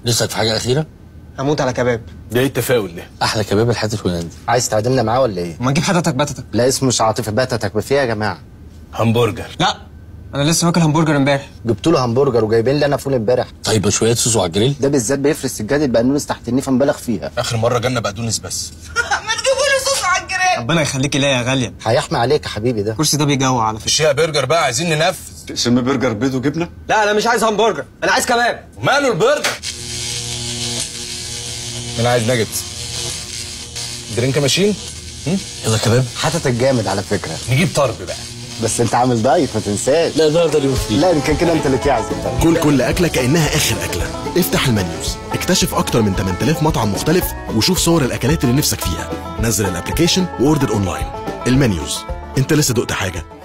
نفسك في حاجه اخيره هموت على كباب ده ايه التفاؤل ده احلى كباب الحاتي الهولندي عايز تعدمنا معاه ولا ايه؟ ما نجيب حتتك بتتك لا اسمه مش عاطفه باتتك ما فيها يا جماعه همبرجر لا انا لسه واكل همبرجر امبارح جبت له همبرجر وجايبين لي انا فول امبارح طيب مشويات سوسو على الجريل ده بالذات بيفرز سجاده بقى تحت النيفه مبالغ فيها اخر مره جالنا بقدونس بس ربنا يخليكي ليا يا غاليه هيحمي عليك يا حبيبي ده الكرسي ده بيجوع على فكره الشيء برجر بقى عايزين ننفذ تقسم برجر بيض وجبنه لا انا مش عايز همبرجر انا عايز كباب وماله البرجر انا عايز ناجتس درينك ماشين يلا كباب حتتك جامد على فكره نجيب طرب بقى بس انت عامل دايت ما تنساش لا ده ده اليوم فيه لا ان كان كده انت اللي تعزم بقى كل كل أكلة كأنها آخر أكلة افتح المنيوز اكتشف أكتر من 8000 مطعم مختلف وشوف صور الأكلات اللي نفسك فيها نزل الابليكيشن واوردر اونلاين المنيوز انت لسه دقت حاجة